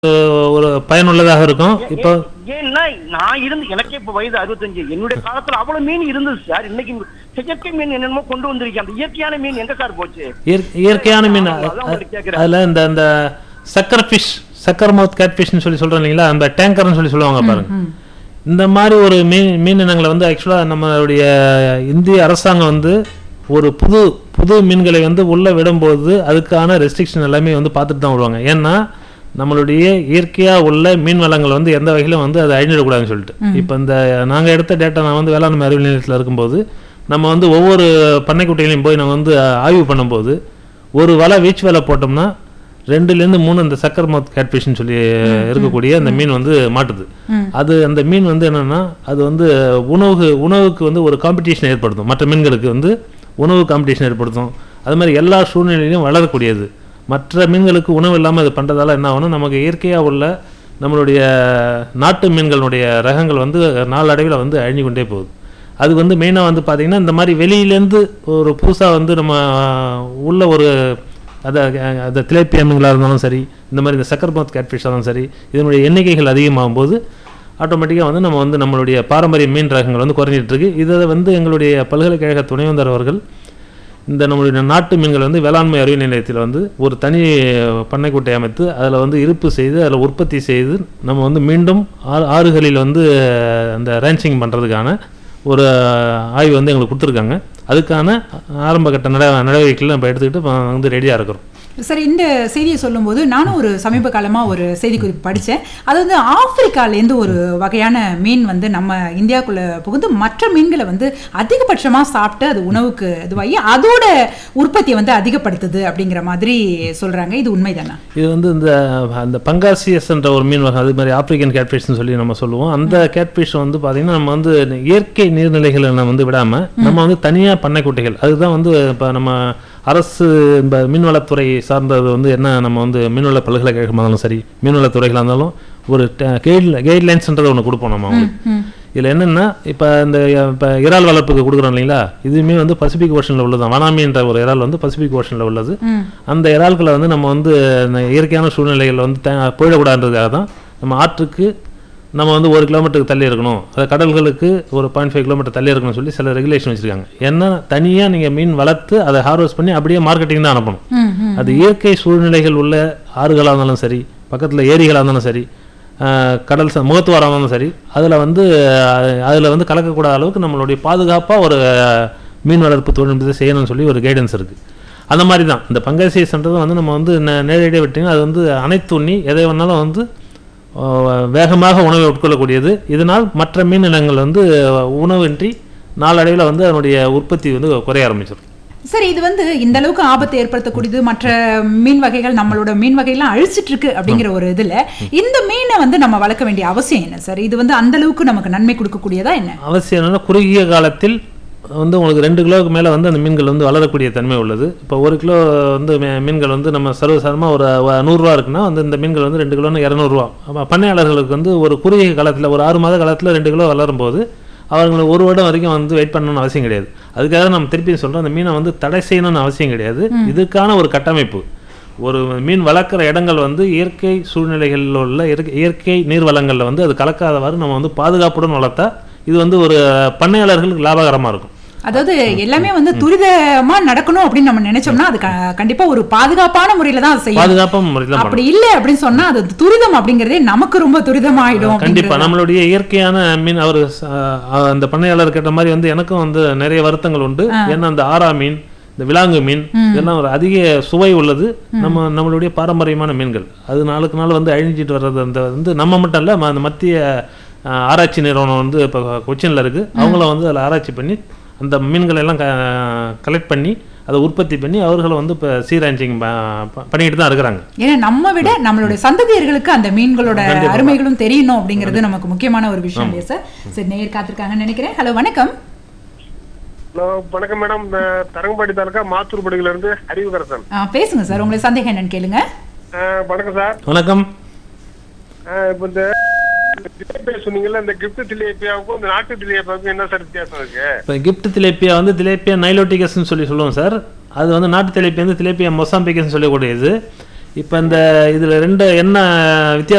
ஒரு பயனுள்ளதாக இருக்கும் இப்போ ஏன்னா நான் இருந்து எனக்கே இப்ப வயது அறுபத்தஞ்சு என்னுடைய காலத்துல அவ்வளவு மீன் இருந்தது சார் இன்னைக்கு செயற்கை மீன் என்னென்னமோ கொண்டு வந்திருக்கேன் அந்த இயற்கையான மீன் எங்க சார் போச்சு இயற்- இயற்கையான மீன் ஆமா, அதான் உங்களுக்கு கேக்குறேன். அதில் இந்த இந்த சக்கர் ஃபிஷ் சக்கர் மவுத் கேட் ஃபிஷ்னு சொல்லி சொல்கிறோம் இல்லைங்களா அந்த டேங்கர்னு சொல்லி சொல்லுவாங்க பாருங்க இந்த மாதிரி ஒரு மீன் மீன் இனங்களை வந்து ஆக்சுவலாக நம்மளுடைய இந்திய அரசாங்கம் வந்து ஒரு புது புது மீன்களை வந்து உள்ளே விடும்போது அதுக்கான ரெஸ்ட்ரிக்ஷன் எல்லாமே வந்து பார்த்துட்டு தான் விடுவாங்க ஏன்னா நம்மளுடைய இயற்கையாக உள்ள மீன் வளங்கள் வந்து எந்த வகையிலும் வந்து அதை அழிஞ்சிடக்கூடாதுன்னு சொல்லிட்டு இப்போ இந்த நாங்கள் எடுத்த டேட்டா நான் வந்து வேளாண்மை அறிவியல் நிலையத்தில் இருக்கும்போது நம்ம வந்து ஒவ்வொரு பண்ணைக்குட்டையிலையும் போய் நம்ம வந்து ஆய்வு பண்ணும்போது ஒரு வலை வீச்சு வலை போட்டோம்னா ரெண்டுலேருந்து மூணு இந்த சக்கர் மவுத் கேட்ஃபிஷ்னு சொல்லி இருக்கக்கூடிய அந்த மீன் வந்து மாட்டுது அது அந்த மீன் வந்து என்னன்னா அது வந்து உணவு உணவுக்கு வந்து ஒரு காம்படிஷன் ஏற்படுத்தும் மற்ற மீன்களுக்கு வந்து உணவு காம்படிஷன் ஏற்படுத்தும் அது மாதிரி எல்லா சூழ்நிலையிலும் வளரக்கூடியது மற்ற மீன்களுக்கு உணவு இல்லாமல் இது பண்ணுறதால என்ன ஆகும்னா நமக்கு இயற்கையாக உள்ள நம்மளுடைய நாட்டு மீன்களுடைய ரகங்கள் வந்து நாளடைவில் வந்து அழிஞ்சு கொண்டே போகுது அது வந்து மெயினாக வந்து பார்த்திங்கன்னா இந்த மாதிரி வெளியிலேருந்து ஒரு புதுசாக வந்து நம்ம உள்ள ஒரு அதை அந்த திலேப்பிய மீன்களாக இருந்தாலும் சரி இந்த மாதிரி இந்த சக்கர் மவுத் கேட்ஃபிஷ் இருந்தாலும் சரி இதனுடைய எண்ணிக்கைகள் அதிகமாகும் போது ஆட்டோமேட்டிக்காக வந்து நம்ம வந்து நம்மளுடைய பாரம்பரிய மீன் ரகங்கள் வந்து குறைஞ்சிட்டு இருக்கு இதை வந்து எங்களுடைய பல்கலைக்கழக துணைவேந்தர் அவர்கள் இந்த நம்மளுடைய நாட்டு மீன்கள் வந்து வேளாண்மை அறிவியல் நிலையத்தில் வந்து ஒரு தனி பண்ணைக்குட்டை அமைத்து அதில் வந்து இருப்பு செய்து அதில் உற்பத்தி செய்து நம்ம வந்து மீண்டும் ஆறு ஆறுகளில் வந்து அந்த ரேன்ச்சிங் பண்ணுறதுக்கான ஒரு ஆய்வு வந்து எங்களுக்கு கொடுத்துருக்காங்க அதுக்கான ஆரம்ப கட்ட நட நடவடிக்கைகள் நம்ம எடுத்துக்கிட்டு இப்ப வந்து ரெடியாக இருக்கிறோம் சரி இந்த செய்தியை சொல்லும்போது நானும் ஒரு சமீப காலமாக ஒரு செய்தி குறிப்பு படித்தேன் அது வந்து ஆப்பிரிக்காலேருந்து ஒரு வகையான மீன் வந்து நம்ம இந்தியாவுக்குள்ளே புகுந்து மற்ற மீன்களை வந்து அதிகபட்சமாக சாப்பிட்டு அது உணவுக்கு இதுவாகி அதோட உற்பத்தியை வந்து அதிகப்படுத்துது அப்படிங்கிற மாதிரி சொல்கிறாங்க இது உண்மைதானா இது வந்து இந்த அந்த பங்காசியஸ்ன்ற ஒரு மீன் வகை அது மாதிரி ஆப்பிரிக்கன் கேட்ஃபிஷ்னு சொல்லி நம்ம சொல்லுவோம் அந்த கேட்ஃபிஷ் வந்து பார்த்தீங்கன்னா நம்ம வந்து இயற்கை நீர்நிலைகளை நம்ம வந்து விடாமல் நம்ம வந்து தனியாக பண்ணைக்குட்டைகள் அதுதான் வந்து இப்போ நம்ம அரசு இந்த மீன்வளத்துறை சார்ந்தது வந்து என்ன நம்ம வந்து மீன்வள பல்கலைக்கழகமாக இருந்தாலும் சரி மீன்வளத்துறைகளாக இருந்தாலும் ஒரு கைட் கைட்லைன்ஸ்ன்றதை ஒன்று கொடுப்போம் நம்ம அவங்களுக்கு இதில் என்னென்னா இப்போ இந்த இப்போ இறால் வளர்ப்புக்கு கொடுக்குறோம் இல்லைங்களா இதுவுமே வந்து பசிபிக் ஓஷனில் உள்ளது தான் வனாமின்ற ஒரு இறால் வந்து பசிபிக் ஓஷனில் உள்ளது அந்த இறால்களை வந்து நம்ம வந்து இந்த இயற்கையான சூழ்நிலைகளில் வந்து த- போயிடக்கூடாதுன்றதுக்காக தான் நம்ம ஆற்றுக்கு நம்ம வந்து ஒரு கிலோமீட்டருக்கு தள்ளி இருக்கணும் அது கடல்களுக்கு ஒரு பாயிண்ட் ஃபைவ் கிலோமீட்டர் தள்ளி இருக்கணும்னு சொல்லி சில ரெகுலேஷன் வச்சுருக்காங்க ஏன்னா தனியாக நீங்கள் மீன் வளர்த்து அதை ஹார்வெஸ்ட் பண்ணி அப்படியே மார்க்கெட்டிங் தான் அனுப்பணும் ம் ம் அது இயற்கை சூழ்நிலைகள் உள்ள ஆறுகளாக இருந்தாலும் சரி பக்கத்தில் ஏரிகளாக இருந்தாலும் சரி ஆஹ் கடல் ச- முகத்துவாரம் இருந்தாலும் சரி அதில் வந்து அதில் வந்து கலக்கக்கூடாத அளவுக்கு நம்மளுடைய பாதுகாப்பாக ஒரு மீன் வளர்ப்பு தொழில்நுட்பத்தை செய்யணும்னு சொல்லி ஒரு கைடன்ஸ் இருக்குது அந்த மாதிரி தான் இந்த பங்கசைஸ்ன்றது வந்து நம்ம வந்து நே- நேரடியாக விட்டிங்கன்னா அது வந்து அனைத்துண்ணி எதை வேணாலும் வந்து ஆஹ் வேகமாக உணவை உட்கொள்ளக்கூடியது இதனால் மற்ற மீன் இனங்கள் வந்து உணவின்றி நாளடைவில் வந்து அதனுடைய உற்பத்தி வந்து குறைய ஆரம்பிச்சிடும் சரி இது வந்து இந்த அளவுக்கு ஆபத்தை ஏற்படுத்தக்கூடியது மற்ற மீன் வகைகள் நம்மளோட மீன் வகையெல்லாம் அழிச்சிட்டு இருக்கு அப்படிங்கிற ஒரு இதுல இந்த மீனை வந்து நம்ம வளர்க்க வேண்டிய அவசியம் என்ன சார் இது வந்து அந்த அளவுக்கு நமக்கு நன்மை கொடுக்கக்கூடியதா என்ன அவசியம் என்னன்னா குறுகிய காலத்தில் வந்து உங்களுக்கு ரெண்டு கிலோவுக்கு மேலே வந்து அந்த மீன்கள் வந்து வளரக்கூடிய தன்மை உள்ளது இப்போ ஒரு கிலோ வந்து மீ- மீன்கள் வந்து நம்ம சர்வசாதாரணமாக ஒரு வ- நூறுரூவா இருக்குன்னா வந்து இந்த மீன்கள் வந்து ரெண்டு கிலோன்னு இரநூறுவா அப்போ பண்ணையாளர்களுக்கு வந்து ஒரு குறுகிய காலத்தில் ஒரு ஆறு மாத காலத்தில் ரெண்டு கிலோ வளரும் போது அவங்களுக்கு ஒரு வருடம் வரைக்கும் வந்து வெயிட் பண்ணணும்னு அவசியம் கிடையாது அதுக்காக நம்ம திருப்பி சொல்கிறோம் அந்த மீனை வந்து தடை செய்யணும்னு அவசியம் கிடையாது இதுக்கான ஒரு கட்டமைப்பு ஒரு மீன் வளர்க்குற இடங்கள் வந்து இயற்கை சூழ்நிலைகளில் உள்ள இயற்கை- இயற்கை நீர் வளங்களில் வந்து அது கலக்காதவாறு நம்ம வந்து பாதுகாப்புடன் வளர்த்தா இது வந்து ஒரு பண்ணையாளர்களுக்கு லாபகரமாக இருக்கும் அதாவது எல்லாமே வந்து துரிதமா நடக்கணும் அப்படின்னு நம்ம நினைச்சோம்னா அது க- கண்டிப்பா ஒரு பாதுகாப்பான முறையில தான் அதை செய்யணும் பாதுகாப்பான முறையில் தான் அப்படி இல்ல அப்படின்னு சொன்னா அது துரிதம் அப்படிங்கறதே நமக்கு ரொம்ப துரிதமாயிடும் கண்டிப்பா அப்படிங்கிறது நம்மளுடைய இயற்கையான மீன் அவர் அந்த பண்ணையாளர் கேட்ட மாதிரி வந்து எனக்கும் வந்து நிறைய வருத்தங்கள் உண்டு ஏன்னா அந்த ஆரா மீன் இந்த விலாங்கு மீன் இதெல்லாம் ஒரு அதிக சுவை உள்ளது நம்ம நம்மளுடைய பாரம்பரியமான மீன்கள் அது நாளுக்கு நாள் வந்து அழிஞ்சிட்டு வர்றது அந்த வந்து நம்ம மட்டும் இல்ல ம- அந்த மத்திய அஹ், ஆராய்ச்சி நிறுவனம் வந்து இப்போ கொச்சின்ல இருக்கு அவங்கள வந்து அதில் ஆராய்ச்சி பண்ணி அந்த மீன்களை எல்லாம் கலெக்ட் பண்ணி அதை உற்பத்தி பண்ணி அவர்களை வந்து இப்போ சீராஞ்சிங் பண்ணிக்கிட்டு தான் இருக்கிறாங்க ஏன்னா நம்ம விட நம்மளுடைய சந்ததியர்களுக்கு அந்த மீன்களோட அருமைகளும் தெரியணும் அப்படிங்கிறது நமக்கு முக்கியமான ஒரு விஷயம் இல்லையா சார் சரி நேயர் காத்திருக்காங்கன்னு நினைக்கிறேன் ஹலோ வணக்கம் ஹலோ வணக்கம் மேடம் நான் தரங்கம்பாடி தாலுக்கா மாத்தூர்படியில இருந்து அறிவுகரசன் ஆ, பேசுங்க சார் உங்களுக்கு சந்தேகம் என்னன்னு கேளுங்க அஹ், வணக்கம் சார் வணக்கம் அஹ், இப்போ இந்த திலேப்பியா சொன்னீங்கல்ல இந்த கிஃப்ட் திலேப்பியாவுக்கும் இந்த நாட்டு திலேப்பியாவுக்கும் என்ன சார் வித்தியாசம் இருக்கு இப்போ கிஃப்ட் திலேப்பியா வந்து திலேப்பியா நைலோட்டிகஸ்னு சொல்லி சொல்லுவோம் சார் அது வந்து நாட்டு திலேப்பியா வந்து திலேப்பியா மொசாம்பிகஸ்னு சொல்லக்கூடியது இப்போ இந்த இதுல ரெண்டு என்ன வித்தியாசம்